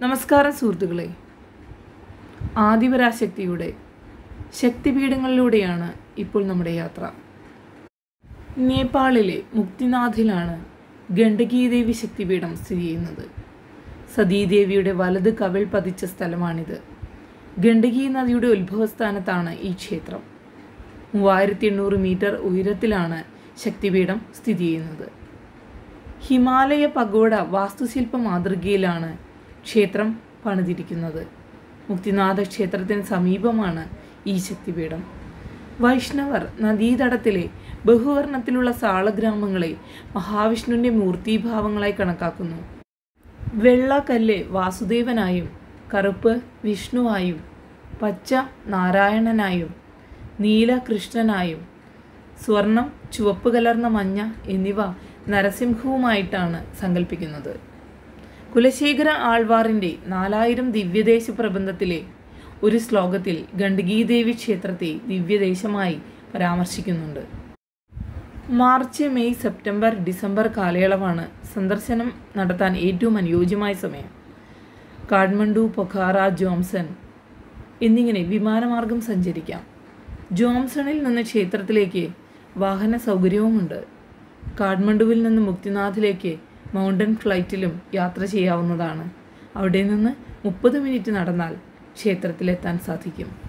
നമസ്കാരം സുഹൃത്തുക്കളെ ആദിപരാശക്തിയുടെ ശക്തിപീഠങ്ങളിലൂടെയാണ് ഇപ്പോൾ നമ്മുടെ യാത്ര നേപ്പാളിലെ മുക്തിനാഥിലാണ് ഗണ്ഡകീദേവി ശക്തിപീഠം സ്ഥിതി ചെയ്യുന്നത് സതീദേവിയുടെ വലത് കവിൾ പതിച്ച സ്ഥലമാണിത് ഗണ്ഡകി നദിയുടെ ഉത്ഭവസ്ഥാനത്താണ് ഈ ക്ഷേത്രം മൂവായിരത്തി എണ്ണൂറ് മീറ്റർ ഉയരത്തിലാണ് ശക്തിപീഠം സ്ഥിതി ചെയ്യുന്നത് ഹിമാലയ പഗോഡ വാസ്തുശില്പ മാതൃകയിലാണ് ക്ഷേത്രം പണിതിരിക്കുന്നത് മുക്തിനാഥ ക്ഷേത്രത്തിന് സമീപമാണ് ഈ ശക്തിപീഠം വൈഷ്ണവർ നദീതടത്തിലെ ബഹുവർണത്തിലുള്ള സാളഗ്രാമങ്ങളെ മഹാവിഷ്ണുവിൻ്റെ മൂർത്തീഭാവങ്ങളായി കണക്കാക്കുന്നു വെള്ളക്കല്ല് വാസുദേവനായും കറുപ്പ് വിഷ്ണുവായും പച്ച നാരായണനായും നീല കൃഷ്ണനായും സ്വർണം ചുവപ്പ് കലർന്ന മഞ്ഞ എന്നിവ നരസിംഹവുമായിട്ടാണ് സങ്കല്പിക്കുന്നത് കുലശേഖര ആൾവാറിൻ്റെ നാലായിരം ദിവ്യദേശ പ്രബന്ധത്തിലെ ഒരു ശ്ലോകത്തിൽ ഗണ്ഡകീദേവി ക്ഷേത്രത്തെ ദിവ്യദേശമായി പരാമർശിക്കുന്നുണ്ട് മാർച്ച് മെയ് സെപ്റ്റംബർ ഡിസംബർ കാലയളവാണ് സന്ദർശനം നടത്താൻ ഏറ്റവും അനുയോജ്യമായ സമയം കാഠ്മണ്ഡു പൊഖാറ ജോംസൺ എന്നിങ്ങനെ വിമാനമാർഗം സഞ്ചരിക്കാം ജോംസണിൽ നിന്ന് ക്ഷേത്രത്തിലേക്ക് വാഹന സൗകര്യവുമുണ്ട് കാഠ്മണ്ഡുവിൽ നിന്ന് മുക്തിനാഥിലേക്ക് മൗണ്ടൻ ഫ്ലൈറ്റിലും യാത്ര ചെയ്യാവുന്നതാണ് അവിടെ നിന്ന് മുപ്പത് മിനിറ്റ് നടന്നാൽ ക്ഷേത്രത്തിലെത്താൻ സാധിക്കും